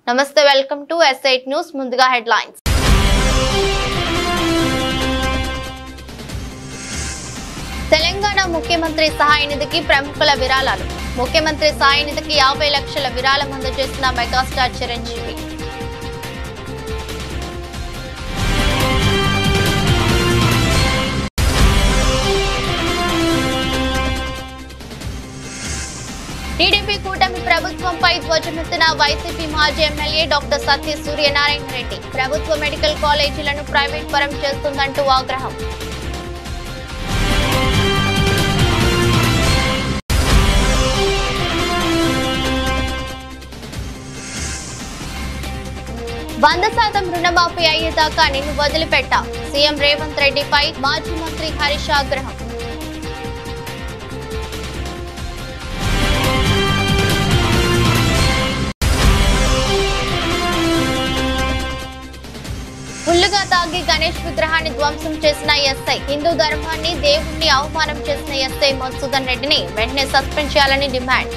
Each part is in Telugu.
నమస్తే welcome to S eight news ముందుగా హెడ్లైన్స్ తెలంగాణ ముఖ్యమంత్రి సహాయ నిధికి ప్రముఖుల విరాళాలు ముఖ్యమంత్రి సహాయ నిధికి యాభై లక్షల విరాళం అందజేసిన మెగాస్టార్ చిరంజీవి టీడీపీ కూటమి ప్రభుత్వంపై ధ్వజమెత్తిన వైసీపీ మాజీ ఎమ్మెల్యే డాక్టర్ సత్య సూర్యనారాయణ రెడ్డి ప్రభుత్వ మెడికల్ కాలేజీలను ప్రైవేట్ పరం చేస్తుందంటూ ఆగ్రహం వంద శాతం రుణమాఫీ అయ్యేదాకా నిన్ను వదిలిపెట్టా సీఎం రేవంత్ రెడ్డిపై మాజీ మంత్రి హరీష్ ఆగ్రహం ఫుల్లుగా తాగి గణేష్ విగ్రహాన్ని ధ్వంసం చేసిన ఎస్ఐ హిందూ ధర్మాన్ని దేవుణ్ణి అవమానం చేసిన ఎస్ఐ మధుసూదన్ రెడ్డిని వెంటనే సస్పెండ్ చేయాలని డిమాండ్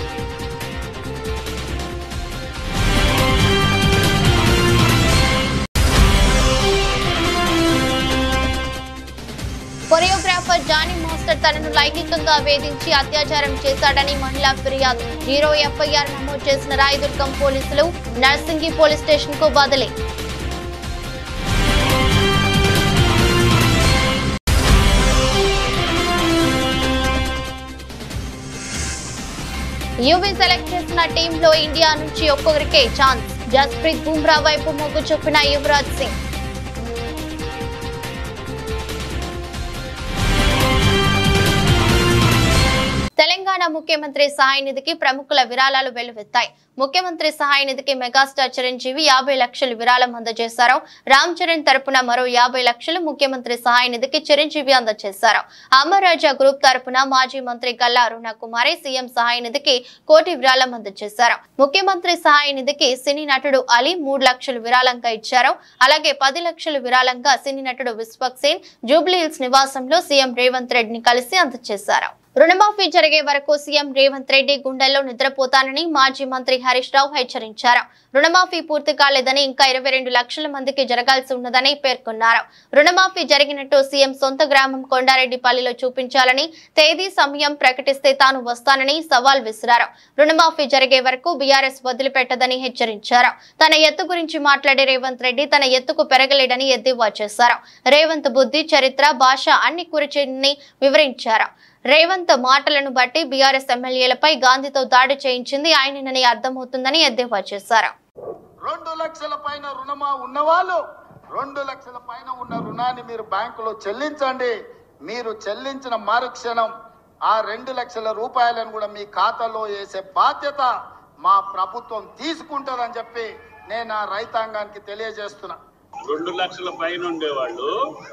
కొరియోగ్రాఫర్ జానీ మాస్టర్ తనను లైంగికంగా వేధించి అత్యాచారం చేశాడని మహిళా ఫిర్యాదు హీరో ఎఫ్ఐఆర్ నమోదు చేసిన రాయదుర్గం పోలీసులు నర్సింగి పోలీస్ స్టేషన్ కు బదిలీ యూవీ సెలెక్ట్ చేసిన టీంలో ఇండియా నుంచి ఒక్కొక్కరికే ఛాన్స్ జస్ప్రీత్ బుమ్రా వైపు మొగ్గు చూపిన యువరాజ్ సింగ్ తెలంగాణ ముఖ్యమంత్రి సహాయ నిధికి ప్రముఖుల విరాళాలు వెల్లువెత్తాయి ముఖ్యమంత్రి సహాయ నిధికి మెగాస్టార్ చిరంజీవి యాభై లక్షలు విరాళం అందజేశారు రామ్ చరణ్ తరపున మరో యాభై లక్షలు ముఖ్యమంత్రి సహాయ నిధికి చిరంజీవి అందజేశారు అమరాజా గ్రూప్ తరపున మాజీ మంత్రి గల్లా అరుణ కుమారి సీఎం సహాయ నిధికి కోటి విరాళం అందజేశారు ముఖ్యమంత్రి సహాయ నిధికి సినీ నటుడు అలీ మూడు లక్షలు విరాళంగా ఇచ్చారు అలాగే పది లక్షలు విరాళంగా సినీ నటుడు విశ్వక్ సేన్ జూబ్లీ హిల్స్ నివాసంలో సీఎం రేవంత్ రెడ్డిని కలిసి అందజేశారు రుణమాఫీ జరిగే వరకు సీఎం రేవంత్ రెడ్డి గుండెల్లో నిద్రపోతానని మాజీ మంత్రి హరీష్ రావు హెచ్చరించారు రుణమాఫీ పూర్తి కాలేదని ఇంకా ఇరవై రెండు లక్షల మందికి జరగాల్సి ఉన్నదని పేర్కొన్నారు రుణమాఫీ జరిగినట్టు సీఎం సొంత గ్రామం కొండారెడ్డిపల్లిలో చూపించాలని తేదీ సమయం ప్రకటిస్తే తాను వస్తానని సవాల్ విసిరారు రుణమాఫీ జరిగే వరకు బీఆర్ఎస్ వదిలిపెట్టదని హెచ్చరించారు తన ఎత్తు గురించి మాట్లాడే రేవంత్ రెడ్డి తన ఎత్తుకు పెరగలేడని ఎద్దేవా చేశారు రేవంత్ బుద్ధి చరిత్ర భాష అన్ని కురిచిని వివరించారు రేవంత్ మాటలను బట్టి బీఆర్ఎస్ ఎమ్మెల్యేలపై గాంధీతో దాడి చేయించింది ఆయనని అర్థమవుతుందని ఎద్దేవా చేశారు రెండు లక్షల పైన రుణమా ఉన్నవాళ్ళు రెండు లక్షల పైన ఉన్న రుణాన్ని మీరు బ్యాంకులో చెల్లించండి మీరు చెల్లించిన మరుక్షణం ఆ రెండు లక్షల రూపాయలను కూడా మీ ఖాతాలో వేసే బాధ్యత మా ప్రభుత్వం తీసుకుంటుందని చెప్పి నేను ఆ రైతాంగానికి తెలియజేస్తున్నా రెండు లక్షల పైన ఉండేవాళ్ళు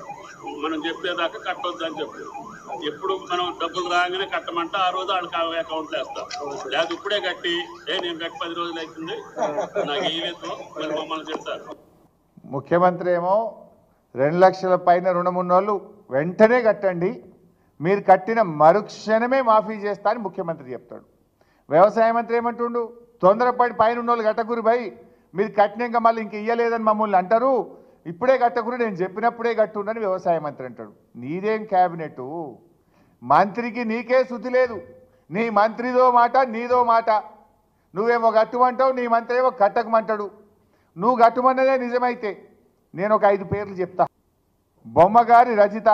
మనం చెప్పేదాకా కట్టొద్దు అని చెప్పారు ఎప్పుడు మనం డబ్బులు రాగానే కట్టమంటే ఆ రోజు వాళ్ళకి అకౌంట్లో వేస్తాం లేదా ఇప్పుడే కట్టి ఏ నేను కట్టి పది రోజులు అవుతుంది నాకు వేయలేదు మీరు మమ్మల్ని చెప్తారు ముఖ్యమంత్రి ఏమో రెండు లక్షల పైన రుణం ఉన్నోళ్ళు వెంటనే కట్టండి మీరు కట్టిన మరుక్షణమే మాఫీ చేస్తా అని ముఖ్యమంత్రి చెప్తాడు వ్యవసాయ మంత్రి ఏమంటుండు తొందరపడి పైన ఉన్నోళ్ళు కట్టకురు భయ్ మీరు కట్టినాక మళ్ళీ ఇంక ఇయ్యలేదని మమ్మల్ని అంటారు ఇప్పుడే కట్టకురు నేను చెప్పినప్పుడే కట్టుండని వ్యవసాయ మంత్రి అంటాడు నీదేం క్యాబినెట్ మంత్రికి నీకే శుద్ధి లేదు నీ మంత్రిదో మాట నీదో మాట నువ్వేమో కట్టుమంటావు నీ మంత్రి ఏమో కట్టకమంటాడు నువ్వు కట్టుమన్నదే నిజమైతే నేను ఒక ఐదు పేర్లు చెప్తా బొమ్మగారి రజిత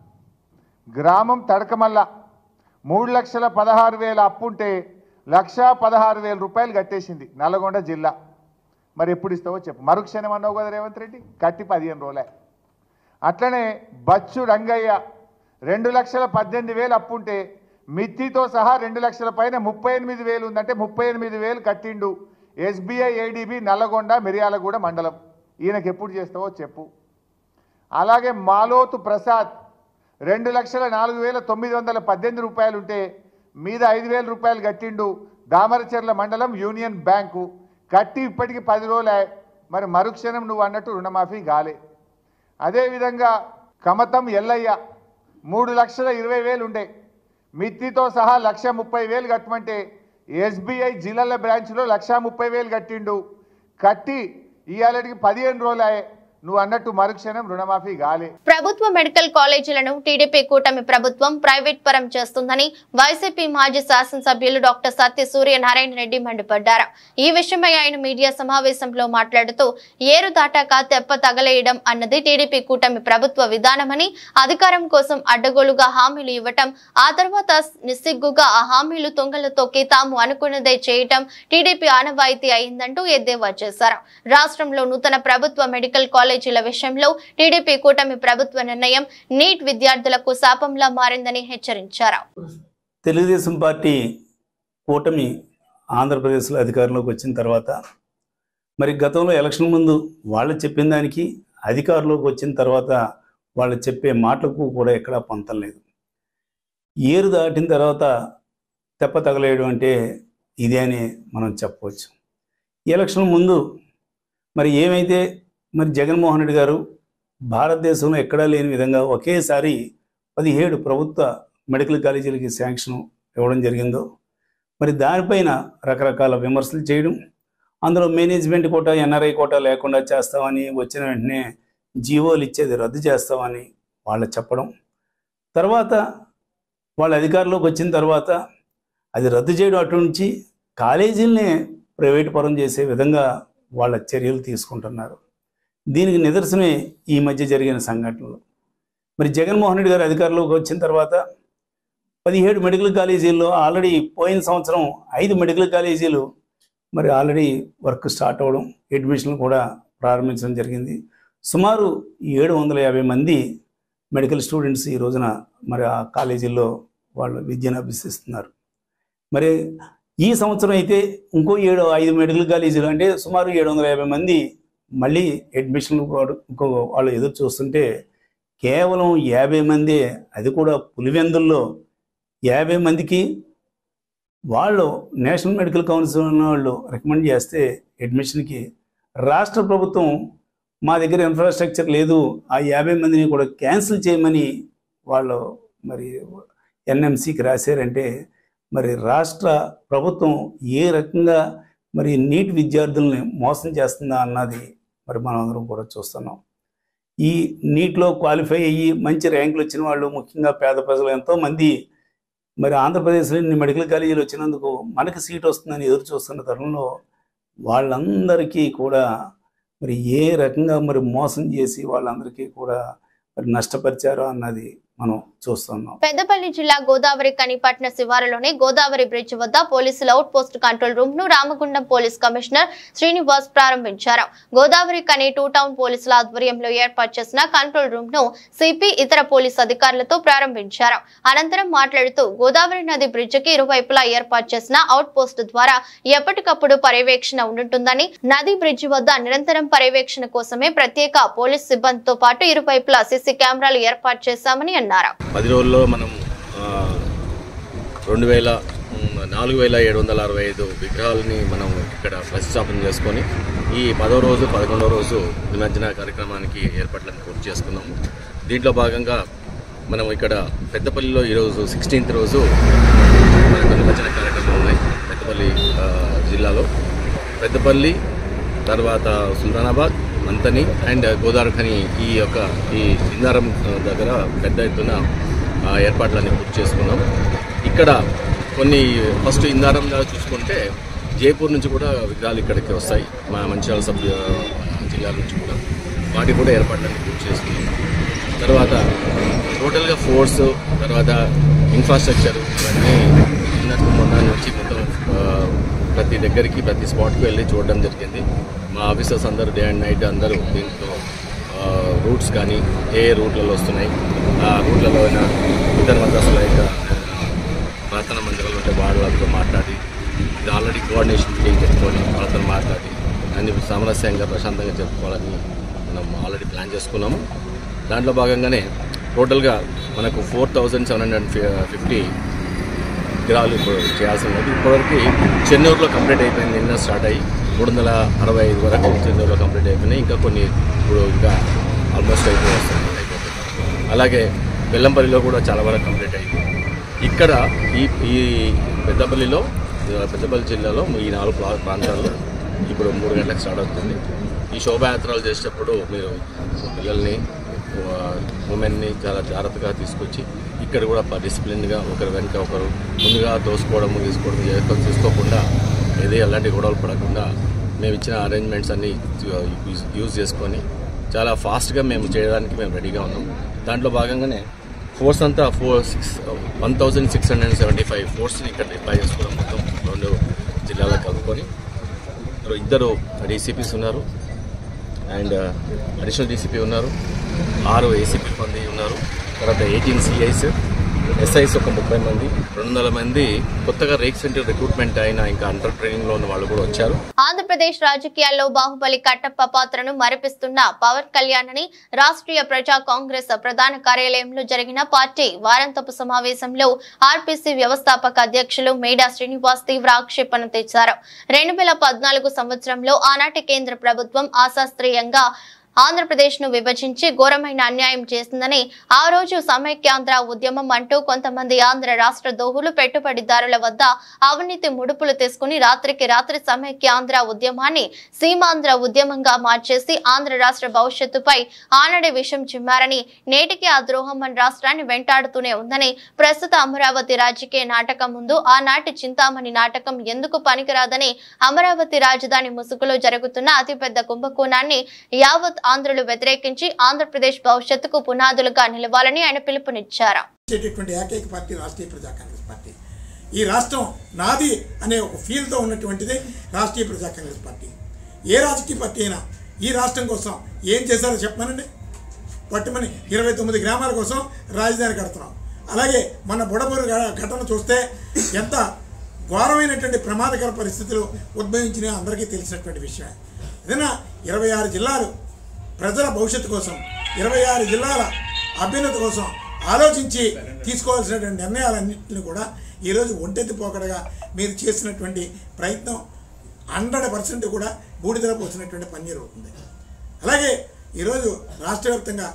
గ్రామం తడకమల్ల మూడు లక్షల పదహారు వేల అప్పుంటే లక్ష పదహారు వేల రూపాయలు కట్టేసింది నల్గొండ జిల్లా మరి ఎప్పుడు ఇస్తావో చెప్పు మరుక్షణం అన్నావు కదా రేవంత్ రెడ్డి కట్టి పదిహేను రోజులే అట్లనే బచ్చు రంగయ్య రెండు లక్షల పద్దెనిమిది వేలు అప్పుంటే మిత్తితో సహా రెండు లక్షల పైన ముప్పై ఎనిమిది వేలు ఉందంటే ముప్పై ఎనిమిది వేలు కట్టిండు ఎస్బీఐ ఏడీబీ నల్లగొండ మిర్యాలగూడ మండలం ఈయనకి ఎప్పుడు చేస్తావో చెప్పు అలాగే మాలోతు ప్రసాద్ రెండు లక్షల నాలుగు వేల తొమ్మిది వందల పద్దెనిమిది రూపాయలు ఉంటే మీద ఐదు వేల రూపాయలు కట్టిండు దామరచెర్ల మండలం యూనియన్ బ్యాంకు కట్టి ఇప్పటికి పది రోజులే మరి మరుక్షణం నువ్వు అన్నట్టు రుణమాఫీ గాలే అదేవిధంగా కమతం ఎల్లయ్య మూడు లక్షల ఇరవై వేలు ఉండే మిత్తితో సహా లక్ష ముప్పై వేలు కట్టమంటే ఎస్బీఐ జిల్లాల బ్రాంచ్లో లక్ష ముప్పై వేలు కట్టిండు కట్టి ఇవాళకి పదిహేను రోజులు అయ్యే నువ్వు అన్నట్టు మరుక్షణం రుణమాఫీ కాలే ప్రభుత్వ మెడికల్ కాలేజీలను టీడీపీ కూటమి ప్రభుత్వం ప్రైవేట్ పరం చేస్తుందని వైసీపీ మాజీ శాసనసభ్యులు డాక్టర్ సత్య సూర్యనారాయణ రెడ్డి మండిపడ్డారు ఈ విషయమై ఆయన మీడియా సమావేశంలో మాట్లాడుతూ ఏరు దాటాక తెప్ప తగలేయడం అన్నది టీడీపీ కూటమి ప్రభుత్వ విధానమని అధికారం కోసం అడ్డగోలుగా హామీలు ఇవ్వటం ఆ తర్వాత నిస్సిగ్గుగా ఆ హామీలు తొంగల తొక్కి తాము అనుకున్నదే చేయటం టీడీపీ ఆనవాయితీ అయిందంటూ ఎద్దేవా చేశారు రాష్ట్రంలో నూతన ప్రభుత్వ మెడికల్ కాలేజీల విషయంలో టీడీపీ కూటమి ప్రభుత్వ నిర్ణయం నీట్ విద్యార్థులకు శాపంలా మారిందని హెచ్చరించారు తెలుగుదేశం పార్టీ కూటమి ఆంధ్రప్రదేశ్లో అధికారంలోకి వచ్చిన తర్వాత మరి గతంలో ఎలక్షన్ ముందు వాళ్ళు చెప్పిన దానికి అధికారంలోకి వచ్చిన తర్వాత వాళ్ళు చెప్పే మాటలకు కూడా ఎక్కడా పొంతం లేదు ఏరు దాటిన తర్వాత తెప్ప తగలేయడం అంటే ఇదే అని మనం చెప్పవచ్చు ఎలక్షన్ ముందు మరి ఏమైతే మరి జగన్మోహన్ రెడ్డి గారు భారతదేశంలో ఎక్కడా లేని విధంగా ఒకేసారి పదిహేడు ప్రభుత్వ మెడికల్ కాలేజీలకి శాంక్షన్ ఇవ్వడం జరిగిందో మరి దానిపైన రకరకాల విమర్శలు చేయడం అందులో మేనేజ్మెంట్ కోటా ఎన్ఆర్ఐ కోటా లేకుండా చేస్తామని వచ్చిన వెంటనే జీవోలు ఇచ్చేది రద్దు చేస్తామని వాళ్ళు చెప్పడం తర్వాత వాళ్ళ అధికారంలోకి వచ్చిన తర్వాత అది రద్దు చేయడం అటు నుంచి కాలేజీలనే ప్రైవేట్ పరం చేసే విధంగా వాళ్ళ చర్యలు తీసుకుంటున్నారు దీనికి నిదర్శనమే ఈ మధ్య జరిగిన సంఘటనలు మరి జగన్మోహన్ రెడ్డి గారు అధికారంలోకి వచ్చిన తర్వాత పదిహేడు మెడికల్ కాలేజీల్లో ఆల్రెడీ పోయిన సంవత్సరం ఐదు మెడికల్ కాలేజీలు మరి ఆల్రెడీ వర్క్ స్టార్ట్ అవ్వడం అడ్మిషన్లు కూడా ప్రారంభించడం జరిగింది సుమారు ఏడు వందల యాభై మంది మెడికల్ స్టూడెంట్స్ ఈ రోజున మరి ఆ కాలేజీల్లో వాళ్ళు విద్యను అభ్యసిస్తున్నారు మరి ఈ సంవత్సరం అయితే ఇంకో ఏడు ఐదు మెడికల్ కాలేజీలు అంటే సుమారు ఏడు వందల యాభై మంది మళ్ళీ అడ్మిషన్లు కూడా ఇంకో వాళ్ళు ఎదురు చూస్తుంటే కేవలం యాభై మంది అది కూడా పులివెందుల్లో యాభై మందికి వాళ్ళు నేషనల్ మెడికల్ కౌన్సిల్ ఉన్న వాళ్ళు రికమెండ్ చేస్తే అడ్మిషన్కి రాష్ట్ర ప్రభుత్వం మా దగ్గర ఇన్ఫ్రాస్ట్రక్చర్ లేదు ఆ యాభై మందిని కూడా క్యాన్సిల్ చేయమని వాళ్ళు మరి ఎన్ఎంసికి రాశారంటే మరి రాష్ట్ర ప్రభుత్వం ఏ రకంగా మరి నీట్ విద్యార్థుల్ని మోసం చేస్తుందా అన్నది మరి మనం అందరం కూడా చూస్తున్నాం ఈ నీట్లో క్వాలిఫై అయ్యి మంచి ర్యాంకులు వచ్చిన వాళ్ళు ముఖ్యంగా పేద ప్రజలు ఎంతోమంది మరి ఆంధ్రప్రదేశ్లో ఇన్ని మెడికల్ కాలేజీలు వచ్చినందుకు మనకి సీట్ వస్తుందని ఎదురు చూస్తున్న తరుణంలో వాళ్ళందరికీ కూడా మరి ఏ రకంగా మరి మోసం చేసి వాళ్ళందరికీ కూడా మరి నష్టపరిచారో అన్నది మనం చూస్తున్నాం పెద్దపల్లి జిల్లా గోదావరి కనిపట్న శివారులోని గోదావరి బ్రిడ్జ్ వద్ద పోలీసుల అవుట్ పోస్ట్ కంట్రోల్ రూమ్ ను రామగుండం పోలీస్ కమిషనర్ శ్రీనివాస్ ప్రారంభించారు గోదావరి కని టూ టౌన్ పోలీసుల ఆధ్వర్యంలో ఏర్పాటు చేసిన కంట్రోల్ రూమ్ ను సిపి ఇతర పోలీస్ అధికారులతో ప్రారంభించారు అనంతరం మాట్లాడుతూ గోదావరి నది బ్రిడ్జ్ కి ఇరువైపులా ఏర్పాటు చేసిన అవుట్ పోస్ట్ ద్వారా ఎప్పటికప్పుడు పర్యవేక్షణ ఉంటుందని నది బ్రిడ్జ్ వద్ద నిరంతరం పర్యవేక్షణ కోసమే ప్రత్యేక పోలీస్ సిబ్బందితో పాటు ఇరువైపులా సీసీ కెమెరాలు ఏర్పాటు చేశామని అన్నారు పది రోజుల్లో మనం ఆ, రెండు వేల ఉమ్, నాలుగు వేల ఏడు వందల అరవై ఐదు విగ్రహాలని మనం ఇక్కడ ప్రతిష్టాపన చేసుకొని ఈ పదో రోజు పదకొండవ రోజు నిమజ్జన కార్యక్రమానికి ఏర్పాట్లను పూర్తి చేసుకున్నాము దీంట్లో భాగంగా మనం ఇక్కడ పెద్దపల్లిలో ఈరోజు సిక్స్టీన్త్ రోజు మనకు నిమజ్జన కార్యక్రమాలు ఉన్నాయి పెద్దపల్లి ఆ, జిల్లాలో పెద్దపల్లి తర్వాత సుల్తానాబాద్ మంతని అండ్ గోదావరిఖని ఈ యొక్క ఈ సింగారం దగ్గర పెద్ద ఎత్తున ఆ, ఏర్పాట్లన్నీ పూర్తి చేసుకున్నాం ఇక్కడ కొన్ని ఫస్ట్ ఇందారం దగ్గర చూసుకుంటే జైపూర్ నుంచి కూడా విగ్రహాలు ఇక్కడికి వస్తాయి మా మంచిర్యాల సబ్ జిల్లాల నుంచి కూడా వాటి కూడా ఏర్పాట్లన్నీ పూర్తి చేసుకున్నాం తర్వాత టోటల్గా ఫోర్స్ తర్వాత ఇన్ఫ్రాస్ట్రక్చర్ ఇవన్నీ నిన్నటి మొన్న నుంచి మొత్తం ఆ, ప్రతి దగ్గరికి ప్రతి స్పాట్కి వెళ్ళి చూడడం జరిగింది మా ఆఫీసర్స్ అందరూ డే అండ్ నైట్ అందరూ దీంట్లో రూట్స్ కానీ ఏ ఏ రూట్లలో వస్తున్నాయి ఆ రూట్లలో అయినా ఇతర మద్రాసులో ఇంకా ప్రార్థన మందిరాలు ఉంటే వాళ్ళతో మాట్లాడి ఇది ఆల్రెడీ కోఆర్డినేషన్ మీటింగ్ పెట్టుకొని వాళ్ళతో మాట్లాడి అన్ని సామరస్యంగా ప్రశాంతంగా చెప్పుకోవాలని మనం ఆల్రెడీ ప్లాన్ చేసుకున్నాము దాంట్లో భాగంగానే టోటల్గా మనకు four thousand seven hundred fifty విగ్రహాలు ఇప్పుడు చేయాల్సి ఉన్నది ఇప్పటివరకు చెన్నూరులో కంప్లీట్ అయిపోయింది నిన్న స్టార్ట్ అయ్యి మూడు వందల అరవై ఐదు వరకు చెన్నూరులో కంప్లీట్ అయిపోయినాయి ఇంకా కొన్ని ఇప్పుడు ఇంకా ఆల్మోస్ట్ అయిపోయి వస్తుంది అయిపోతుంది అలాగే బెల్లంపల్లిలో కూడా చాలా వరకు కంప్లీట్ అయింది ఇక్కడ ఈ ఈ పెద్దపల్లిలో ఆ, పెద్దపల్లి జిల్లాలో ఈ నాలుగు ప్రా- ప్రాంతాల్లో ఇప్పుడు మూడు గంటలకు స్టార్ట్ అవుతుంది ఈ శోభాయాత్రలు చేసేటప్పుడు మీరు పిల్లల్ని ఉమెన్ని చాలా జాగ్రత్తగా తీసుకొచ్చి ఇక్కడ కూడా డిసిప్లిన్గా ఒకరి వెనుక ఒకరు ముందుగా తోసుకోవడం తీసుకోవడం ఎవరు చూసుకోకుండా ఏది అలాంటి గొడవలు పడకుండా మేము ఇచ్చిన అరేంజ్మెంట్స్ అన్నీ యూజ్- యూజ్ చేసుకొని చాలా ఫాస్ట్గా మేము చేయడానికి మేము రెడీగా ఉన్నాం దాంట్లో భాగంగానే ఫోర్స్ అంతా four six one thousand six hundred seventy five ఫోర్స్ని ఇక్కడ డిప్లాయ్ చేసుకోవడం మొత్తం రెండు జిల్లాలకు కలుపుకొని ఇద్దరు డీసీపీస్ ఉన్నారు అండ్ అడిషనల్ డీసీపీ ఉన్నారు ఆరు ఏసీపీ మంది ఉన్నారు తర్వాత ఎయిటీన్ సిఐస్ ఎస్ఐస్ ఒక ముప్పై మంది రెండు వందల మంది కొత్తగా రేక్ సెంటర్ రిక్రూట్మెంట్ అయిన ఇంకా అండర్ ట్రైనింగ్లో ఉన్న వాళ్ళు కూడా వచ్చారు ఆంధ్రప్రదేశ్ రాజకీయాల్లో బాహుబలి కట్టప్ప పాత్రను మరిపిస్తున్న పవన్ కళ్యాణ్ అని రాష్ట్రీయ ప్రజా కాంగ్రెస్ ప్రధాన కార్యాలయంలో జరిగిన పార్టీ వారాంతపు సమావేశంలో ఆర్పీసీ వ్యవస్థాపక అధ్యక్షులు మేడా శ్రీనివాస్ తీవ్ర ఆక్షేపణ తెచ్చారు రెండు వేల పద్నాలుగు సంవత్సరంలో ఆనాటి కేంద్ర ప్రభుత్వం అశాస్త్రీయంగా ఆంధ్రప్రదేశ్ ను విభజించి ఘోరమైన అన్యాయం చేసిందని ఆ రోజు సమైక్యాంధ్ర ఉద్యమం అంటూ కొంతమంది ఆంధ్ర రాష్ట్ర దోహులు పెట్టుబడిదారుల వద్ద అవినీతి ముడుపులు తీసుకుని రాత్రికి రాత్రి సమైక్యాంధ్ర ఉద్యమాన్ని సీమాంధ్ర ఉద్యమంగా మార్చేసి ఆంధ్ర రాష్ట్ర భవిష్యత్తుపై ఆనడి విషం చిమ్మారని నేటికి ఆ ద్రోహం మన రాష్ట్రాన్ని వెంటాడుతూనే ఉందని ప్రస్తుత అమరావతి రాజకీయ నాటకం ముందు ఆనాటి చింతామణి నాటకం ఎందుకు పనికిరాదని అమరావతి రాజధాని ముసుగులో జరుగుతున్న అతిపెద్ద కుంభకోణాన్ని యావత్ ఆంధ్రులు వ్యతిరేకించి ఆంధ్రప్రదేశ్ భవిష్యత్తుకు పునాదులుగా నిలవాలని ఆయన పిలుపునిచ్చారు వచ్చేటటువంటి ఏకైక పార్టీ రాష్ట్రీయ ప్రజా కాంగ్రెస్ పార్టీ ఈ రాష్ట్రం నాది అనే ఒక ఫీల్తో ఉన్నటువంటిది రాష్ట్రీయ ప్రజా కాంగ్రెస్ పార్టీ ఏ రాజకీయ పార్టీ అయినా ఈ రాష్ట్రం కోసం ఏం చేశారో చెప్పమనండి పట్టుమని ఇరవై తొమ్మిది గ్రామాల కోసం రాజధాని కడుతున్నాం అలాగే మన బుడబూరు ఘ- ఘటన చూస్తే ఎంత ఘోరమైనటువంటి ప్రమాదకర పరిస్థితులు ఉద్భవించినాయో అందరికీ తెలిసినటువంటి విషయమే ఏదైనా ఇరవై ఆరు జిల్లాలు ప్రజల భవిష్యత్తు కోసం ఇరవై ఆరు జిల్లాల అభ్యున్నతి కోసం ఆలోచించి తీసుకోవాల్సినటువంటి నిర్ణయాలన్నింటినీ కూడా ఈరోజు ఒంటెత్తి పోకడగా మీరు చేసినటువంటి ప్రయత్నం హండ్రెడ్ పర్సెంట్ కూడా బూడిదల పోసినటువంటి పన్నీరు అవుతుంది అలాగే ఈరోజు రాష్ట్ర వ్యాప్తంగా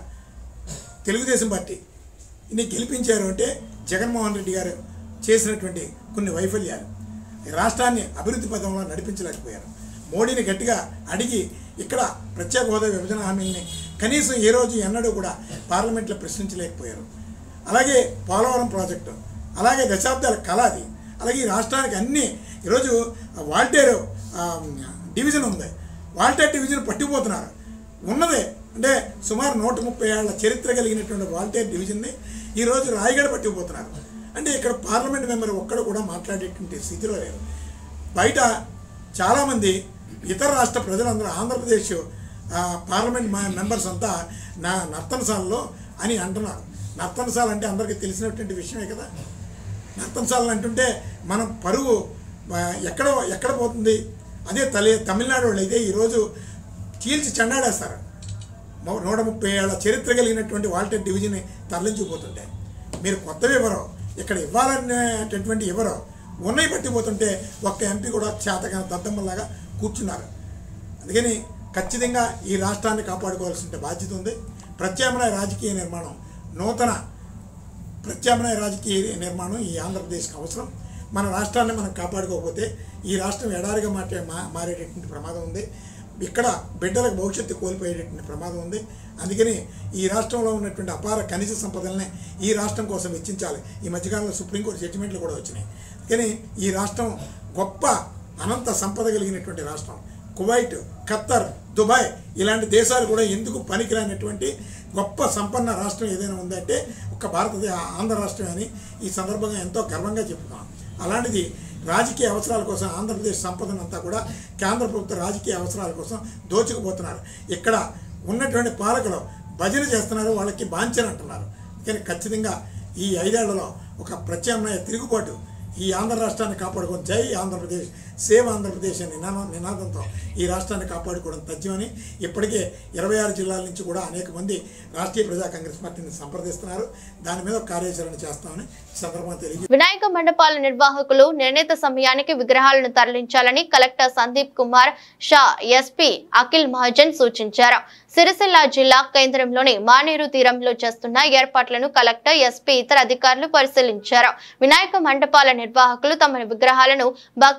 తెలుగుదేశం పార్టీ ఇన్ని గెలిపించారు అంటే జగన్మోహన్ రెడ్డి గారు చేసినటువంటి కొన్ని వైఫల్యాలు ఈ రాష్ట్రాన్ని అభివృద్ధి పథంలో నడిపించలేకపోయారు మోడీని గట్టిగా అడిగి ఇక్కడ ప్రత్యేక హోదా విభజన హామీల్ని కనీసం ఏ రోజు ఎన్నడూ కూడా పార్లమెంట్లో ప్రశ్నించలేకపోయారు అలాగే పోలవరం ప్రాజెక్టు అలాగే దశాబ్దాల కళ అది అలాగే ఈ రాష్ట్రానికి అన్ని ఈరోజు వాల్టేరు ఆ, డివిజన్ ఉంది వాల్టేర్ డివిజన్ పట్టిపోతున్నారు ఉన్నదే అంటే సుమారు నూట ముప్పై ఏళ్ల చరిత్ర కలిగినటువంటి వాల్టేర్ డివిజన్ని ఈరోజు రాయగడ పట్టుకుపోతున్నారు అంటే ఇక్కడ పార్లమెంట్ మెంబర్ ఒక్కడు కూడా మాట్లాడేటువంటి స్థితిలో లేరు బయట చాలామంది ఇతర రాష్ట్ర ప్రజలందరూ ఆంధ్రప్రదేశ్ ఆ, పార్లమెంట్ మా మెంబర్స్ అంతా నా నర్తనశాలలో అని అంటున్నారు నర్తనశాల అంటే అందరికీ తెలిసినటువంటి విషయమే కదా నర్తనశాలను అంటుంటే మనం పరువు ఆ, ఎక్కడ ఎక్కడ పోతుంది అదే తలి తమిళనాడు వాళ్ళు అయితే ఈరోజు చీల్చి చెండాడేస్తారు మో- నూట ముప్పై ఏళ్ళ చరిత్ర కలిగినటువంటి వాల్టర్ డివిజన్ తరలించిపోతుంటే మీరు కొత్తవి ఇవ్వరు ఇక్కడ ఇవ్వాలనేటటువంటి ఇవ్వరు ఉన్నవి పట్టిపోతుంటే ఒక్క ఎంపీ కూడా చేతగా దద్దమ్మలాగా కూర్చున్నారు అందుకని ఖచ్చితంగా ఈ రాష్ట్రాన్ని కాపాడుకోవాల్సిన బాధ్యత ఉంది ప్రత్యామ్నాయ రాజకీయ నిర్మాణం నూతన ప్రత్యామ్నాయ రాజకీయ నిర్మాణం ఈ ఆంధ్రప్రదేశ్కి అవసరం మన రాష్ట్రాన్ని మనం కాపాడుకోకపోతే ఈ రాష్ట్రం ఎడారిగా మాటే మా మారేటటువంటి ప్రమాదం ఉంది ఇక్కడ బిడ్డలకు భవిష్యత్తు కోల్పోయేటటువంటి ప్రమాదం ఉంది అందుకని ఈ రాష్ట్రంలో ఉన్నటువంటి అపార ఖనిజ సంపదల్ని ఈ రాష్ట్రం కోసం వెచ్చించాలి ఈ మధ్యకాలంలో సుప్రీంకోర్టు జడ్జిమెంట్లు కూడా వచ్చినాయి కానీ ఈ రాష్ట్రం గొప్ప అనంత సంపద కలిగినటువంటి రాష్ట్రం కువైట్ ఖత్తర్ దుబాయ్ ఇలాంటి దేశాలు కూడా ఎందుకు పనికిరానటువంటి గొప్ప సంపన్న రాష్ట్రం ఏదైనా ఉందంటే ఒక భారతదేశ ఆంధ్ర రాష్ట్రం అని ఈ సందర్భంగా ఎంతో గర్వంగా చెప్తున్నాం అలాంటిది రాజకీయ అవసరాల కోసం ఆంధ్రప్రదేశ్ సంపదనంతా కూడా కేంద్ర ప్రభుత్వ రాజకీయ అవసరాల కోసం దోచుకుపోతున్నారు ఇక్కడ ఉన్నటువంటి పాలకులు భజన చేస్తున్నారు వాళ్ళకి బాంచన్ అంటున్నారు కానీ ఖచ్చితంగా ఈ ఐదేళ్లలో ఒక ప్రత్యామ్నాయ తిరుగుబాటు ఈ ఆంధ్ర రాష్ట్రాన్ని కాపాడుకోవడం జై ఆంధ్రప్రదేశ్ సేవ్ ఆంధ్రప్రదేశ్ అనే నినాదం నినాదంతో ఈ రాష్ట్రాన్ని కాపాడుకోవడం తథ్యమని ఇప్పటికే ఇరవై ఆరు జిల్లాల నుంచి కూడా అనేక మంది రాష్ట్రీయ ప్రజా కాంగ్రెస్ పార్టీని సంప్రదిస్తున్నారు దాని మీద ఒక కార్యాచరణ చేస్తామని ఈ సందర్భంగా తెలియజేస్తున్నారు వినాయక మండపాల నిర్వాహకులు నిర్ణీత సమయానికి విగ్రహాలను తరలించాలని కలెక్టర్ సందీప్ కుమార్ షా ఎస్పీ అఖిల్ మహాజన్ సూచించారు సిరిసిల్ల జిల్లా కేంద్రంలోని మానేరు తీరంలో చేస్తున్న ఏర్పాట్లను కలెక్టర్ ఎస్పీ ఇతర అధికారులు పరిశీలించారు వినాయక మండపాల నిర్వాహకులు తమ విగ్రహాలను భక్తి శ్రద్ధల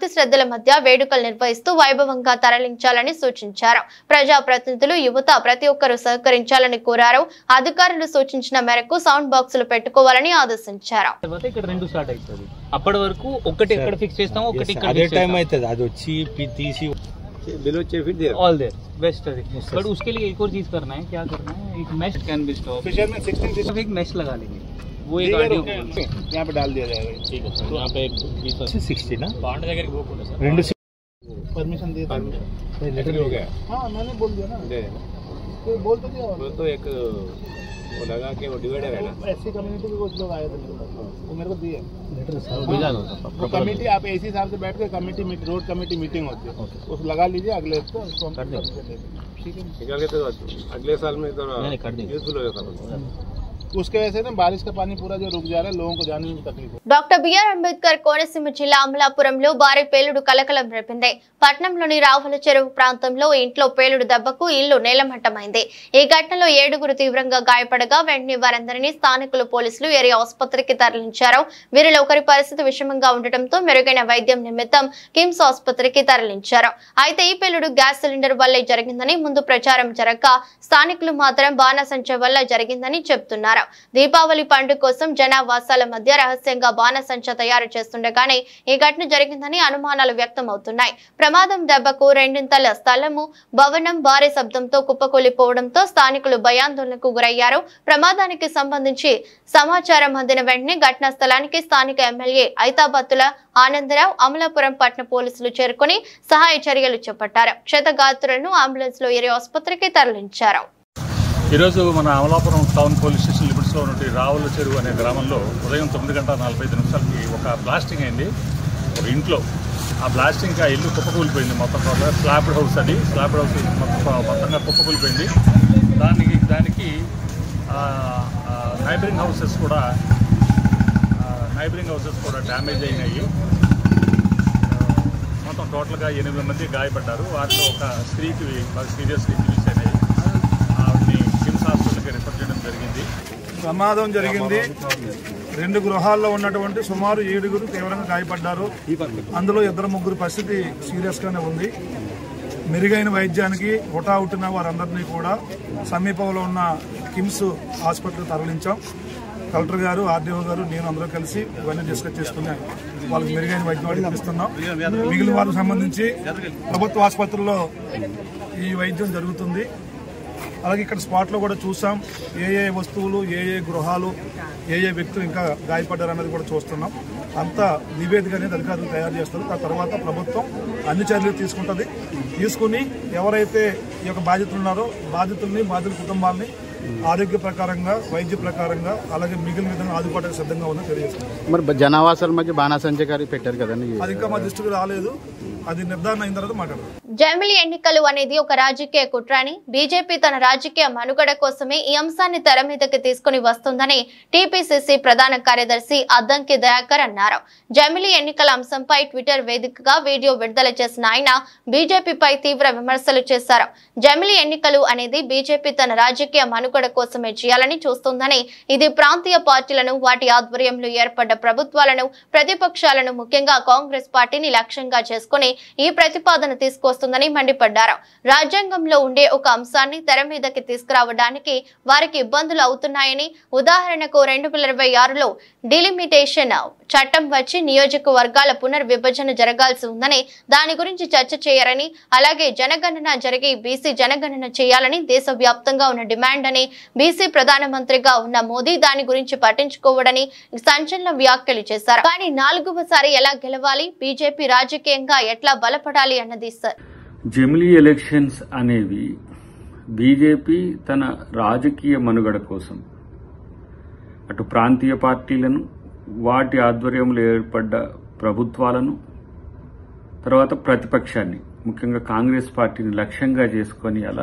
మధ్య వేడుకలు నిర్వహిస్తూ వైభవంగా తరలించాలని సూచించారు ప్రజాప్రతినిధులు యువత ప్రతి ఒక్కరూ సహకరించాలని కోరారు అధికారులు సూచించిన మేరకు సౌండ్ బాక్సులు పెట్టుకోవాలని ఆదేశించారు తర్వాత ఇక్కడ రెండు స్టార్ట్ అవుతుంది అప్పటి వరకు ఒకటి ఎక్కడ ఫిక్స్ చేస్తాం ఒకటి ఇక్కడ అదే టైం అవుతుంది అది వచ్చి పి- తీసి बिलो चे फिर देर ऑल देयर बेस्ट है बट उसके लिए एक और चीज करना है क्या करना है एक mesh can be stop fisher में सिक्सटीन सिर्फ एक मैश लगा लेंगे वो एक ऑडियो यहाँ पे डाल दिया जाएगा ठीक है सर यहाँ पे एक सिक्सटी ना బాండ్ దగ్గరికి పోకుండా సార్ రెండు परमिशन दे लेटर हो गया हाँ मैंने बोल दिया ना दे कोई बोल तो दिया वो तो एक वो लगा के वो डिवाइडर है ना एससी कम्युनिटी के कुछ लोग आए थे मेरे पास वो मेरे को दिए भेजा दो वो कमेटी आप एसी हिसाब से बैठ के कमेटी रोड कमेटी मीटिंग होती है उस लगा लीजिए अगले उसको उसको हम कर देंगे। कर देंगे। ठीक है निकाल के तो अगले साल में तो नहीं, नहीं, कर देंगे। यूजफुल हो जाता उसके वजह से ना बारिश का पानी पूरा जो रुक जा रहा है लोगों को जाने में तकलीफ हो డాక్టర్ బిఆర్ అంబేద్కర్ కోనసీమ జిల్లా అమలాపురంలో భారీ పేలుడు కలకలం రేపింది పట్నంలోని రావుల చెరువు ప్రాంతంలో ఇంట్లో పేలుడు దెబ్బకు ఇల్లు నేలమట్టమైంది ఈ ఘటనలో ఏడుగురు తీవ్రంగా గాయపడగా వెంటనే వారందరినీ స్థానికులు పోలీసులు ఏరియా ఆసుపత్రికి తరలించారు వీరిలో ఒకరి పరిస్థితి విషమంగా ఉండటంతో మెరుగైన వైద్యం నిమిత్తం కిమ్స్ ఆసుపత్రికి తరలించారు అయితే ఈ పేలుడు గ్యాస్ సిలిండర్ వల్లే జరిగిందని ముందు ప్రచారం జరగక స్థానికులు మాత్రం బాణసంచ వల్ల జరిగిందని చెబుతున్నారు దీపావళి పండుగ కోసం జనావాసాల మధ్య రహస్యంగా బాణసంచ తయారు చేస్తుండగానే ఈ ఘటన జరిగిందని అనుమానాలు వ్యక్తం అవుతున్నాయి ప్రమాదం దెబ్బకు రెండింతల స్థలము భవనం భారీ శబ్దంతో కుప్పకూలిపోవడంతో స్థానికులు భయాందోళనకు గురయ్యారు ప్రమాదానికి సంబంధించి సమాచారం అందిన వెంటనే ఘటనా స్థలానికి స్థానిక ఎమ్మెల్యే ఐతాబత్తుల ఆనందరావు అమలాపురం పట్టణ పోలీసులు చేరుకుని సహాయ చర్యలు చేపట్టారు క్షతగాత్రులను అంబులెన్స్ లో ఏరియా ఆసుపత్రికి తరలించారు ఈరోజు మన అమలాపురం టౌన్ పోలీస్ స్టేషన్ లిమిట్స్లో ఉన్నటువంటి రావుల చెరువు అనే గ్రామంలో ఉదయం తొమ్మిది గంటల నలభై ఐదు నిమిషాలకి ఒక బ్లాస్టింగ్ అయింది ఒక ఇంట్లో ఆ బ్లాస్టింగ్కి ఆ ఇల్లు కుప్పకూలిపోయింది మొత్తం టోటల్గా స్లాబ్డ్ హౌస్ అది స్లాబ్డ్ హౌస్ మొత్తం మొత్తంగా కుప్పకూలిపోయింది దానికి దానికి నైబరింగ్ హౌసెస్ కూడా నైబరింగ్ హౌసెస్ కూడా డ్యామేజ్ అయినాయి ఆ, మొత్తం టోటల్గా ఎనిమిది మంది గాయపడ్డారు వారిలో ఒక స్త్రీకి బాగా సీరియస్ ఇంజరీస్ అయినాయి ఆవిడని కిమ్స్ హాస్పిటల్కి రిఫర్ చేయడం జరిగింది ప్రమాదం జరిగింది రెండు గృహాల్లో ఉన్నటువంటి సుమారు ఏడుగురు తీవ్రంగా గాయపడ్డారు అందులో ఇద్దరు ముగ్గురు పరిస్థితి సీరియస్ గానే ఉంది మెరుగైన వైద్యానికి హుటాహుటిన వారందరినీ కూడా సమీపంలో ఉన్న కిమ్స్ హాస్పిటల్ తరలించాం కలెక్టర్ గారు ఆర్డీఓ గారు నేను అందరూ కలిసి ఇవన్నీ డిస్కస్ చేసుకుని వాళ్ళకి మెరుగైన వైద్యం ఇప్పిస్తున్నాం మిగిలిన వారికి సంబంధించి ప్రభుత్వ ఆసుపత్రుల్లో ఈ వైద్యం జరుగుతుంది అలాగే ఇక్కడ స్పాట్లో కూడా చూసాం ఏ ఏ వస్తువులు ఏ ఏ గృహాలు ఏ ఏ వ్యక్తులు ఇంకా గాయపడ్డారు అనేది కూడా చూస్తున్నాం అంతా నివేదిక అనేది అధికారులు తయారు చేస్తారు ఆ తర్వాత ప్రభుత్వం అన్ని చర్యలు తీసుకుంటుంది తీసుకుని ఎవరైతే ఈ యొక్క బాధితులు ఉన్నారో బాధితుల్ని బాధితుల కుటుంబాలని ఆరోగ్య ప్రకారంగా వైద్య ప్రకారంగా అలాగే మిగిలిన విధంగా ఆదుకోవడానికి సిద్ధంగా ఉందని తెలియజేస్తున్నాం మరి జనావాసాల మధ్య బాణాసంచకారి పెట్టారు కదండి అది ఇంకా మా దృష్టికి రాలేదు అది నిర్ధారణ అయిన తర్వాత మాట్లాడదాం జమిలి ఎన్నికలు అనేది ఒక రాజకీయ కుట్ర అని బీజేపీ తన రాజకీయ మనుగడ కోసమే ఈ అంశాన్ని తెర మీదకి తీసుకుని వస్తుందని టీపీసీసీ ప్రధాన కార్యదర్శి అద్దంకి దయాకర్ అన్నారు జమిలి ఎన్నికల అంశంపై ట్విట్టర్ వేదికగా వీడియో విడుదల చేసిన ఆయన బీజేపీపై తీవ్ర విమర్శలు చేశారు జమిలి ఎన్నికలు అనేది బీజేపీ తన రాజకీయ మనుగడ కోసమే చేయాలని చూస్తుందని ఇది ప్రాంతీయ పార్టీలను వాటి ఆధ్వర్యంలో ఏర్పడ్డ ప్రభుత్వాలను ప్రతిపక్షాలను ముఖ్యంగా కాంగ్రెస్ పార్టీని లక్ష్యంగా చేసుకుని ఈ ప్రతిపాదన తీసుకొస్తుందని మండిపడ్డారు రాజ్యాంగంలో ఉండే ఒక అంశాన్ని తెర మీదకి తీసుకురావడానికి వారికి ఇబ్బందులు అవుతున్నాయని ఉదాహరణకు రెండు వేల ఇరవై ఆరులో డిలిమిటేషన్ చట్టం వచ్చి నియోజకవర్గాల పునర్విభజన జరగాల్సి ఉందని దాని గురించి చర్చ చేయరని అలాగే జనగణన జరిగి బీసీ జనగణన చేయాలని దేశవ్యాప్తంగా ఉన్న డిమాండ్ అని బీసీ ప్రధానమంత్రిగా ఉన్న మోదీ దాని గురించి పట్టించుకోవడని సంచలన వ్యాఖ్యలు చేశారు కానీ నాలుగవసారి ఎలా గెలవాలి బీజేపీ రాజకీయంగా ఎట్లా బలపడాలి అన్నది సార్ జమిలీ ఎలక్షన్స్ అనేవి బీజేపీ తన రాజకీయ మనుగడ కోసం అటు ప్రాంతీయ పార్టీలను వాటి ఆధ్వర్యంలో ఏర్పడ్డ ప్రభుత్వాలను తర్వాత ప్రతిపక్షాన్ని ముఖ్యంగా కాంగ్రెస్ పార్టీని లక్ష్యంగా చేసుకొని అలా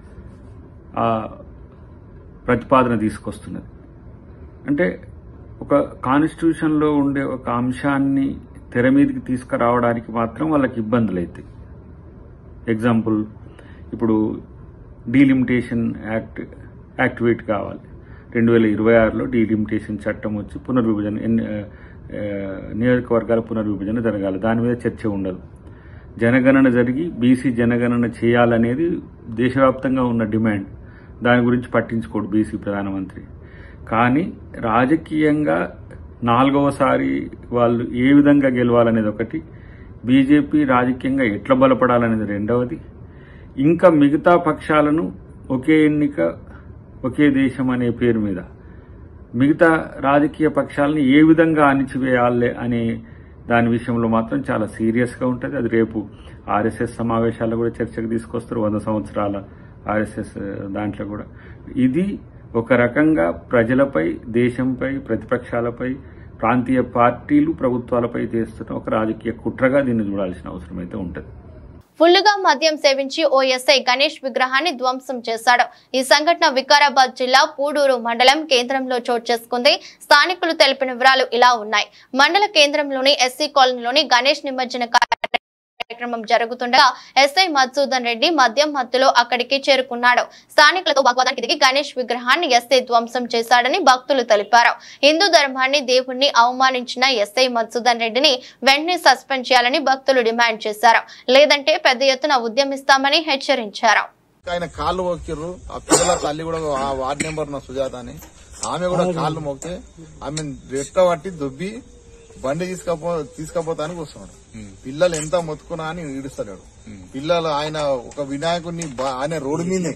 ఆ ప్రతిపాదన తీసుకొస్తున్నది అంటే ఒక కాన్స్టిట్యూషన్లో ఉండే ఒక అంశాన్ని తెర మీదకి తీసుకురావడానికి మాత్రం వాళ్ళకి ఇబ్బందులు అవుతాయి ఎగ్జాంపుల్ ఇప్పుడు డీలిమిటేషన్ యాక్ట్ యాక్టివేట్ కావాలి రెండు వేల ఇరవై ఆరులో డీలిమిటేషన్ చట్టం వచ్చి పునర్విభజన ఎన్ని ఆ, ఆ, నియోజకవర్గాల పునర్విభజన జరగాలి దాని మీద చర్చ ఉండదు జనగణన జరిగి బీసీ జనగణన చేయాలనేది దేశవ్యాప్తంగా ఉన్న డిమాండ్ దాని గురించి పట్టించుకోడు బీసీ ప్రధానమంత్రి కానీ రాజకీయంగా నాలుగవసారి వాళ్ళు ఏ విధంగా గెలవాలనేది ఒకటి బీజేపీ రాజకీయంగా ఎట్లా బలపడాలనేది రెండవది ఇంకా మిగతా పక్షాలను ఒకే ఎన్నిక ఒకే దేశం అనే పేరు మీద మిగతా రాజకీయ పక్షాలను ఏ విధంగా అణిచివేయాలి అనే దాని విషయంలో మాత్రం చాలా సీరియస్గా ఉంటుంది అది రేపు ఆర్ఎస్ఎస్ సమావేశాల్లో కూడా చర్చకు తీసుకొస్తారు వంద సంవత్సరాల ఆర్ఎస్ఎస్ దాంట్లో కూడా ఇది ఒక రకంగా ప్రజలపై దేశంపై ప్రతిపక్షాలపై ప్రాంతీయ పార్టీలు ప్రభుత్వాలపై చేస్తున్న ఒక రాజకీయ కుట్రగా దీన్ని చూడాల్సిన అవసరం అయితే ఉంటుంది ఫుల్లుగా మద్యం సేవించి ఓ ఎస్ఐ గణేష్ విగ్రహాన్ని ధ్వంసం చేశాడు ఈ సంఘటన వికారాబాద్ జిల్లా పూడూరు మండలం కేంద్రంలో చోటు చేసుకుంది స్థానికులు తెలిపిన వివరాలు ఇలా ఉన్నాయి మండల కేంద్రంలోని ఎస్సీ కాలనీలోని గణేష్ నిమజ్జన కార్యక్రమం జరుగుతుండగా ఎస్ఐ మధుసూదన్ రెడ్డి మద్యం మత్తులో అక్కడికి చేరుకున్నాడు స్థానికులతో వాగ్వాదానికి దిగి గణేష్ విగ్రహాన్ని ఎస్ఐ ధ్వంసం చేశాడని భక్తులు తెలిపారు హిందూ ధర్మాన్ని దేవుణ్ణి అవమానించిన ఎస్ఐ మధుసూదన్ రెడ్డిని వెంటనే సస్పెండ్ చేయాలని భక్తులు డిమాండ్ చేశారు లేదంటే పెద్ద ఎత్తున ఉద్యమిస్తామని హెచ్చరించారు ఆయన కాళ్ళు మొక్కిర్రు ఆ పిల్లల తల్లి కూడా ఆ వార్డ్ నెంబర్ నా సుజాత అని ఆమె కూడా కాళ్ళు మొక్కితే ఆమె రెట్ట పట్టి దుబ్బి బండి తీసుకపో తీసుకపోతానికి వస్తున్నాడు పిల్లలు ఎంత మొత్తుకున్నా అని ఈడుస్తలేడు పిల్లలు ఆయన ఒక వినాయకుడిని బా- ఆయన రోడ్డు మీదే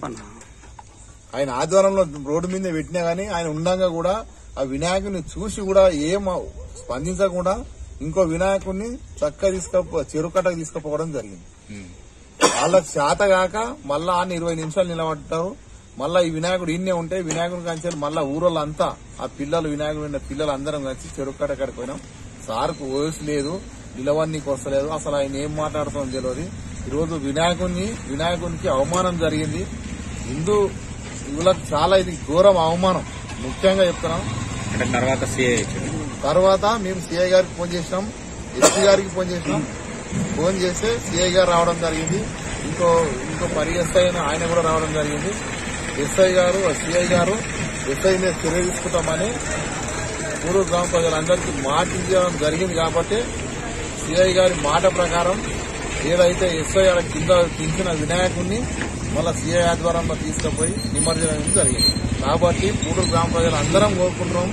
ఆయన ఆధ్వర్యంలో రోడ్డు మీదే పెట్టినా గానీ ఆయన ఉండగా కూడా ఆ వినాయకుడిని చూసి కూడా ఏం స్పందించకుండా ఇంకో వినాయకుడిని చక్కగా తీసుకపో చెరుకట్టకు తీసుకుపోవడం జరిగింది వాళ్ళకి చేత కాక మళ్ళా ఆయన ఇరవై నిమిషాలు నిలబడ్డారు మళ్ళా ఈ వినాయకుడు ఇన్నే ఉంటే వినాయకుడి కంచెలు మళ్ళా ఊరోళ్ళంతా ఆ పిల్లలు వినాయకుడు ఉన్న పిల్లలు అందరం కలిసి చెరుకట్ట కాడికి పోయినాం సార్కు వయసు లేదు నిలవన్నీకి వస్తలేదు అసలు ఆయన ఏం మాట్లాడుతుందో తెలియదు ఈరోజు వినాయకుడిని వినాయకునికి అవమానం జరిగింది హిందూ ఇవులకు చాలా ఇది ఘోరం అవమానం ముఖ్యంగా చెప్తున్నాం అంటే తర్వాత సీఏ తర్వాత మేము సిఐ గారికి ఫోన్ చేసినాం ఎస్పీ గారికి ఫోన్ చేసినాం ఫోన్ చేస్తే సిఐ గారు రావడం జరిగింది ఇంకో ఇంకో పరి ఎస్ఐ ఆయన కూడా రావడం జరిగింది ఎస్ఐ గారు సిఐ గారు ఎస్ఐ మీద చర్య తీసుకుంటామని పూర్వ గ్రామ ప్రజలందరికీ మాట ఇవ్వడం జరిగింది కాబట్టి సిఐ గారి మాట ప్రకారం ఏదైతే ఎస్ఐ గారి కింద దించిన వినాయకుడిని మళ్ళా సిఐ ఆధ్వర్యంలో తీసుకుపోయి నిమజ్జనం జరిగింది కాబట్టి పూడూరు గ్రామ ప్రజలు అందరం కోరుకుంటున్నాం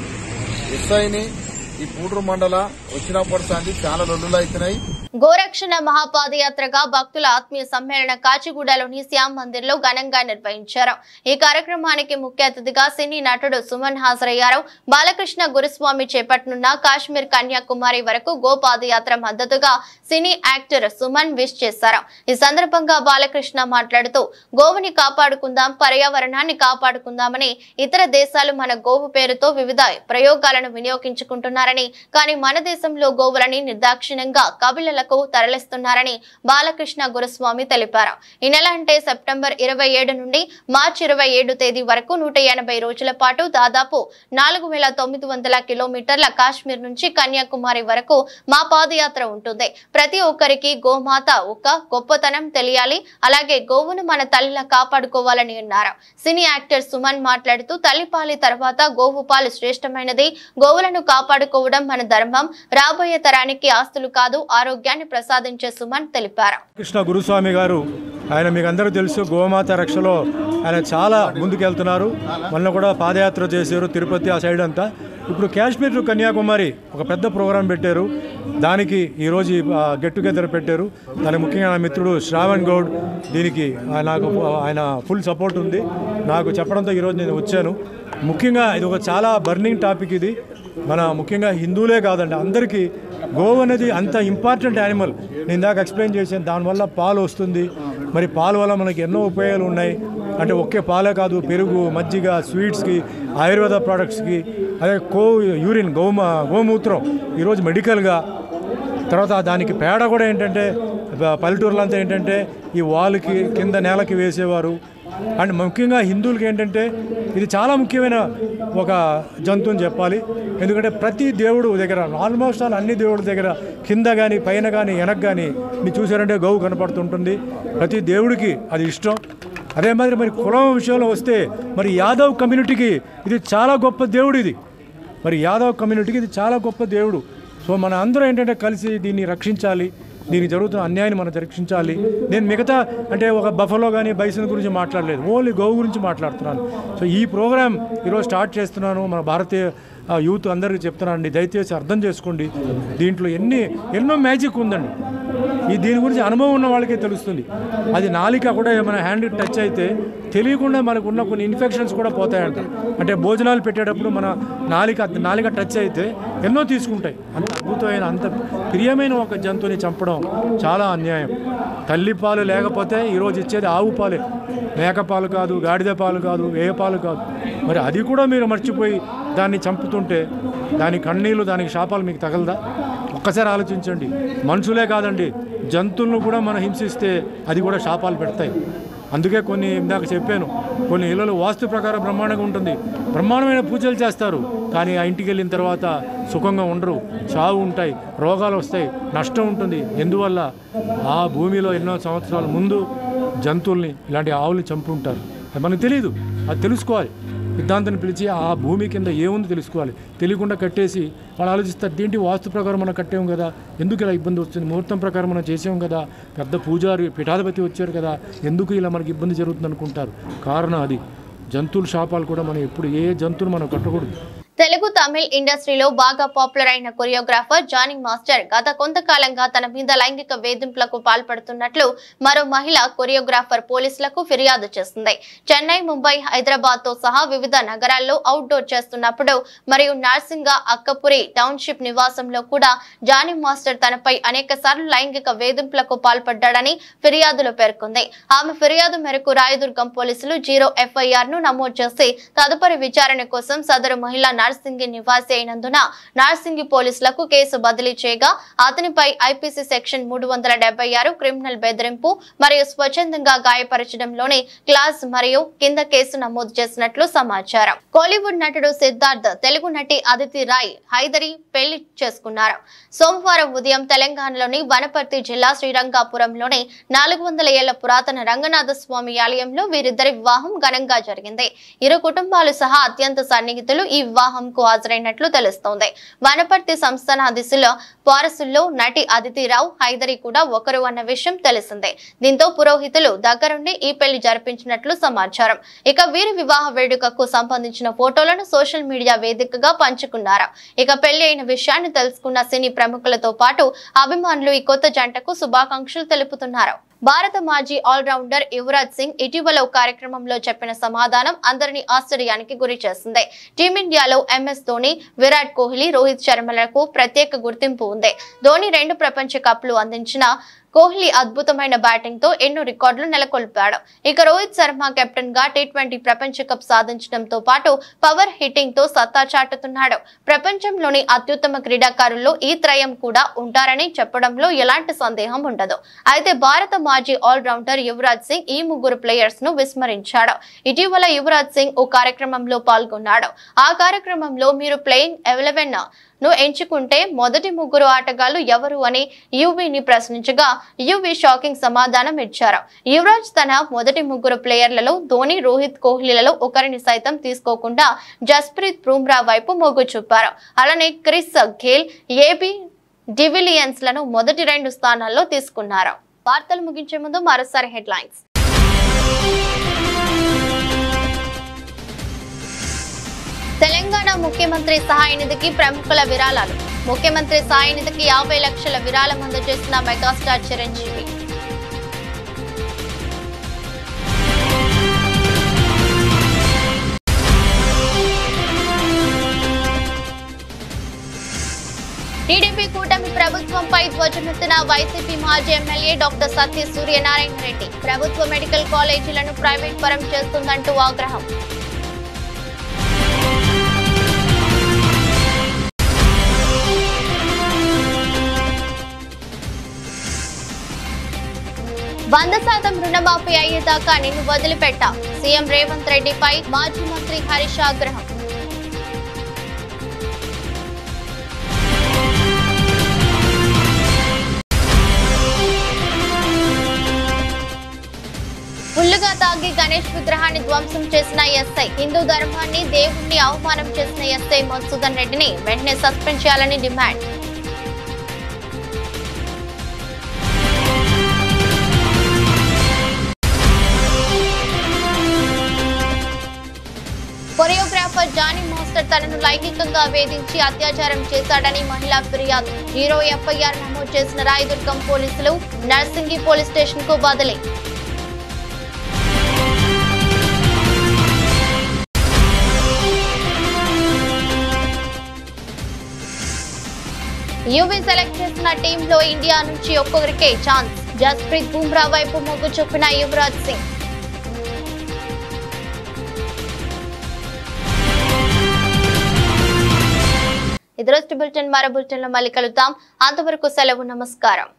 ఎస్ఐని ఈ పూడూరు మండల వచ్చినప్పటి సంది చాలా లొల్లులు అవుతున్నాయి గోరక్షణ మహాపాదయాత్రగా భక్తుల ఆత్మీయ సమ్మేళన కాచిగూడలోని శ్యామ్ మందిర్ లో ఘనంగా నిర్వహించారు ఈ కార్యక్రమానికి ముఖ్య అతిథిగా సినీ నటుడు సుమన్ హాజరయ్యారు బాలకృష్ణ గురుస్వామి చేపట్టనున్న కాశ్మీర్ కన్యాకుమారి వరకు గో పాదయాత్ర మద్దతుగా సినీ యాక్టర్ సుమన్ విష్ చేశారు ఈ సందర్భంగా బాలకృష్ణ మాట్లాడుతూ గోవుని కాపాడుకుందాం పర్యావరణాన్ని కాపాడుకుందామని ఇతర దేశాలు మన గోవు పేరుతో వివిధ ప్రయోగాలను వినియోగించుకుంటున్నారని కానీ మన దేశంలో గోవులని నిర్దాక్షిణ్యంగా కబిలలకు తరలిస్తున్నారని బాలకృష్ణ గురుస్వామి తెలిపారు ఈ నెల అంటే సెప్టెంబర్ ఇరవై ఏడు నుండి మార్చి ఇరవై ఏడు తేదీ వరకు నూట ఎనభై రోజుల పాటు దాదాపు నాలుగు వేల తొమ్మిది వందల కిలోమీటర్ల కాశ్మీర్ నుంచి కన్యాకుమారి వరకు మా పాదయాత్ర ఉంటుంది ప్రతి ఒక్కరికి గోమాత ఒక గొప్పతనం తెలియాలి అలాగే గోవును మన తల్లిలా కాపాడుకోవాలని అన్నారు సినీ యాక్టర్ సుమన్ మాట్లాడుతూ తల్లిపాలి తర్వాత గోవు పాలు శ్రేష్టమైనది గోవులను కాపాడుకోవడం మన ధర్మం రాబోయే తరానికి ఆస్తులు కాదు ఆరోగ్యాన్ని ప్రసాదించే సుమన్ తెలిపారు కృష్ణ గురుస్వామి గారు ఆయన మీకు అందరూ తెలుసు గోమాత రక్షలో ఆయన చాలా ముందుకెళ్తున్నారు మొన్న కూడా పాదయాత్ర చేశారు తిరుపతి ఆ సైడ్ అంతా ఇప్పుడు కాశ్మీర్ టు కన్యాకుమారి ఒక పెద్ద ప్రోగ్రాం పెట్టారు దానికి ఈరోజు ఈ, ఆ, గెట్ టుగెదర్ పెట్టారు దానికి ముఖ్యంగా నా మిత్రుడు శ్రావణ్ గౌడ్ దీనికి ఆ, నాకు ఆయన ఫుల్ సపోర్ట్ ఉంది నాకు చెప్పడంతో ఈరోజు నేను వచ్చాను ముఖ్యంగా ఇది ఒక చాలా బర్నింగ్ టాపిక్ ఇది మన ముఖ్యంగా హిందువులే కాదండి అందరికీ గోవు అనేది అంత ఇంపార్టెంట్ యానిమల్ నేను ఇందాక ఎక్స్ప్లెయిన్ చేశాను దానివల్ల పాలు వస్తుంది మరి పాలు వల్ల మనకి ఎన్నో ఉపయోగాలు ఉన్నాయి అంటే ఒకే పాలే కాదు పెరుగు మజ్జిగ స్వీట్స్కి ఆయుర్వేద ప్రోడక్ట్స్కి అదే కో యూరిన్ గోమ గోమూత్రం ఈరోజు మెడికల్గా తర్వాత దానికి పేడ కూడా ఏంటంటే ప- పల్లెటూరులో అంతా ఏంటంటే ఈ వాల్కి కింద నేలకి వేసేవారు అండ్ ముఖ్యంగా హిందువులకి ఏంటంటే ఇది చాలా ముఖ్యమైన ఒక జంతువు అని చెప్పాలి ఎందుకంటే ప్రతి దేవుడు దగ్గర ఆల్మోస్ట్ ఆల్ అన్ని దేవుడి దగ్గర కింద కానీ పైన కానీ వెనక కానీ మీరు చూసారంటే గోవు కనపడుతుంటుంది ప్రతి దేవుడికి అది ఇష్టం అదే మాదిరి మరి కులం విషయంలో వస్తే మరి యాదవ్ కమ్యూనిటీకి ఇది చాలా గొప్ప దేవుడు ఇది మరి యాదవ్ కమ్యూనిటీకి ఇది చాలా గొప్ప దేవుడు సో మన అందరం ఏంటంటే కలిసి దీన్ని రక్షించాలి దీనికి జరుగుతున్న అన్యాయాన్ని మనం రక్షించాలి నేను మిగతా అంటే ఒక బఫలో కానీ బైసన్ గురించి మాట్లాడలేదు ఓన్లీ గోవు గురించి మాట్లాడుతున్నాను సో ఈ ప్రోగ్రామ్ ఈరోజు స్టార్ట్ చేస్తున్నాను మన భారతీయ ఆ, యూత్ అందరికీ చెప్తున్నానండి దయచేసి అర్థం చేసుకోండి దీంట్లో ఎన్ని ఎన్నో మ్యాజిక్ ఉందండి ఈ దీని గురించి అనుభవం ఉన్న వాళ్ళకే తెలుస్తుంది అది నాలిక కూడా ఏమైనా హ్యాండ్ టచ్ అయితే తెలియకుండా మనకు ఉన్న కొన్ని ఇన్ఫెక్షన్స్ కూడా పోతాయంట అంటే భోజనాలు పెట్టేటప్పుడు మన నాలిక నాలిక టచ్ అయితే ఎన్నో తీసుకుంటాయి అంత అద్భుతమైన అంత ప్రియమైన ఒక జంతువుని చంపడం చాలా అన్యాయం తల్లి పాలు లేకపోతే ఈరోజు ఇచ్చేది ఆవు పాలే మేక పాలు కాదు గాడిద పాలు కాదు ఏ పాలు కాదు మరి అది కూడా మీరు మర్చిపోయి దాన్ని చంపుతుంటే దాని కన్నీళ్ళు దానికి శాపాలు మీకు తగలదా ఒక్కసారి ఆలోచించండి మనుషులే కాదండి జంతువులను కూడా మనం హింసిస్తే అది కూడా శాపాలు పెడతాయి అందుకే కొన్ని ఇందాక చెప్పాను కొన్ని ఇళ్ళలో వాస్తు ప్రకారం బ్రహ్మాండంగా ఉంటుంది బ్రహ్మాండమైన పూజలు చేస్తారు కానీ ఆ ఇంటికి వెళ్ళిన తర్వాత సుఖంగా ఉండరు చావు ఉంటాయి రోగాలు వస్తాయి నష్టం ఉంటుంది ఎందువల్ల ఆ భూమిలో ఎన్నో సంవత్సరాల ముందు జంతువుల్ని ఇలాంటి ఆవుల్ని చంపుంటారు అది మనకు తెలియదు అది తెలుసుకోవాలి సిద్ధాంతాన్ని పిలిచి ఆ భూమి కింద ఏముంది తెలుసుకోవాలి తెలియకుండా కట్టేసి వాళ్ళు ఆలోచిస్తారు దేంటి వాస్తు ప్రకారం మనం కట్టాం కదా ఎందుకు ఇలా ఇబ్బంది వస్తుంది ముహూర్తం ప్రకారం మనం చేసాం కదా పెద్ద పూజారి పీఠాధిపతి వచ్చారు కదా ఎందుకు ఇలా మనకి ఇబ్బంది జరుగుతుంది అనుకుంటారు కారణం అది జంతువుల శాపాలు కూడా మనం ఎప్పుడు ఏ జంతువులు మనం కట్టకూడదు తెలుగు తమిళ్ ఇండస్ట్రీలో బాగా పాపులర్ అయిన కొరియోగ్రాఫర్ జానీ మాస్టర్ గత కొంతకాలంగా తన మీద లైంగిక వేధింపులకు పాల్పడుతున్నట్లు మరో మహిళ కొరియోగ్రాఫర్ పోలీసులకు ఫిర్యాదు చేసింది చెన్నై ముంబై హైదరాబాద్ తో సహా వివిధ నగరాల్లో అవుట్డోర్ చేస్తున్నప్పుడు మరియు నార్సింగ అక్కపురి టౌన్షిప్ నివాసంలో కూడా జానీ మాస్టర్ తనపై అనేక సార్లు లైంగిక వేధింపులకు పాల్పడ్డాడని ఫిర్యాదులో పేర్కొంది ఆమె ఫిర్యాదు మేరకు రాయదుర్గం పోలీసులు జీరో ఎఫ్ఐఆర్ ను నమోదు చేసి తదుపరి విచారణ కోసం సదరు మహిళ నార్సింగి నివాసి అయినందున నార్సింగి పోలీసులకు కేసు బదిలీ చేయగా అతనిపై ఐపీసీ సెక్షన్ మూడు వందల డెబ్బై ఆరు క్రిమినల్ బెదిరింపు మరియు స్వచ్ఛందంగా గాయపరచడంలోని క్లాస్ మరియు కింద కేసు నమోదు చేసినట్లు సమాచారం కోలీవుడ్ నటుడు సిద్ధార్థ్ తెలుగు నటి అదితి రాయ్ హైదరి పెళ్లి చేసుకున్నారు సోమవారం ఉదయం తెలంగాణలోని వనపర్తి జిల్లా శ్రీరంగాపురంలోని నాలుగు వందల ఏళ్ల పురాతన రంగనాథ స్వామి ఆలయంలో వీరిద్దరి వివాహం ఘనంగా జరిగింది ఇరు కుటుంబాలు సహా అత్యంత సన్నిహితులు ఈ వివాహంకు హాజరైనట్లు తెలుస్తోంది వనపర్తి సంస్థాన దిశలో వారసుల్లో నటి అదితిరావు హైదరి కూడా ఒకరు అన్న విషయం తెలిసిందే దీంతో పురోహితులు దగ్గరుండి ఈ పెళ్లి జరిపించినట్లు సమాచారం ఇక వీరి వివాహ వేడుకకు సంబంధించిన ఫోటోలను సోషల్ మీడియా వేదికగా పంచుకున్నారు ఇక పెళ్లి అయిన విషయాన్ని తెలుసుకున్న సినీ ప్రముఖులతో పాటు అభిమానులు ఈ కొత్త జంటకు శుభాకాంక్షలు తెలుపుతున్నారు భారత మాజీ ఆల్రౌండర్ యువరాజ్ సింగ్ ఇటీవల ఓ కార్యక్రమంలో చెప్పిన సమాధానం అందరినీ ఆశ్చర్యానికి గురి చేసింది టీమిండియాలో ఎంఎస్ ధోని విరాట్ కోహ్లీ రోహిత్ శర్మలకు ప్రత్యేక గుర్తింపు ఉంది ధోని రెండు ప్రపంచ కప్లు అందించిన కోహ్లీ అద్భుతమైన బ్యాటింగ్ తో ఎన్నో రికార్డులు నెలకొల్పాడు ఇక రోహిత్ శర్మ కెప్టెన్ గా టీ ట్వంటీ ప్రపంచ కప్ సాధించడంతో పాటు పవర్ హిట్టింగ్ తో సత్తా చాటుతున్నాడు ప్రపంచంలోని అత్యుత్తమ క్రీడాకారుల్లో ఈ త్రయం కూడా ఉంటారని చెప్పడంలో ఎలాంటి సందేహం ఉండదు అయితే భారత మాజీ ఆల్రౌండర్ యువరాజ్ సింగ్ ఈ ముగ్గురు ప్లేయర్స్ ను విస్మరించాడు ఇటీవల యువరాజ్ సింగ్ ఓ కార్యక్రమంలో పాల్గొన్నాడు ఆ కార్యక్రమంలో మీరు ప్లేయింగ్ ఎలెవెన్ ను ఎంచుకుంటే మొదటి ముగ్గురు ఆటగాళ్లు ఎవరు అని యువీని ప్రశ్నించగా యువి షాకింగ్ సమాధానం ఇచ్చారు యువరాజ్ తన మొదటి ముగ్గురు ప్లేయర్లలో ధోని రోహిత్ కోహ్లీలలో ఒకరిని సైతం తీసుకోకుండా జస్ప్రీత్ బుమ్రా వైపు మొగ్గు చూపారు అలానే క్రిస్ గేల్ ఏబి డివిలియన్స్ లను మొదటి రెండు స్థానాల్లో తీసుకున్నారు వార్తలు ముగించే ముందు మరోసారి హెడ్లైన్స్ తెలంగాణ ముఖ్యమంత్రి సహాయ నిధికి ప్రముఖుల విరాళాలు ముఖ్యమంత్రి సహాయ నిధికి యాభై లక్షల విరాళం అందజేసిన మెగాస్టార్ చిరంజీవి టీడీపీ కూటమి ప్రభుత్వంపై ధ్వజమెత్తిన వైసీపీ మాజీ ఎమ్మెల్యే డాక్టర్ సత్య సూర్యనారాయణ రెడ్డి ప్రభుత్వ మెడికల్ కాలేజీలను ప్రైవేట్ పరం చేస్తుందంటూ ఆగ్రహం వంద శాతం రుణమాఫీ అయ్యేదాకా నిన్ను వదిలిపెట్టా సీఎం రేవంత్ రెడ్డిపై మాజీ మంత్రి హరీష్ ఆగ్రహం ఫుల్లుగా తాగి గణేష్ విగ్రహాన్ని ధ్వంసం చేసిన ఎస్ఐ హిందూ ధర్మాన్ని దేవుణ్ణి అవమానం చేసిన ఎస్ఐ మధుసూదన్ రెడ్డిని వెంటనే సస్పెండ్ చేయాలని డిమాండ్ మాస్టర్ తనను లైంగికంగా వేధించి అత్యాచారం చేశాడని మహిళా ఫిర్యాదు హీరో ఎఫ్ఐఆర్ నమోదు చేసిన రాయదుర్గం పోలీసులు నర్సింగి పోలీస్ స్టేషన్ కు బదిలీ యువీ సెలెక్ట్ చేసిన టీంలో ఇండియా నుంచి ఒక్కొక్కరికే ఛాన్స్ జస్ప్రీత్ బుమ్రా వైపు మొగ్గు చూపిన యువరాజ్ సింగ్ ఇది రోజు బులెటిన్ మరో బులెటిన్ లో మళ్ళీ కలుద్దాం అంతవరకు సెలవు నమస్కారం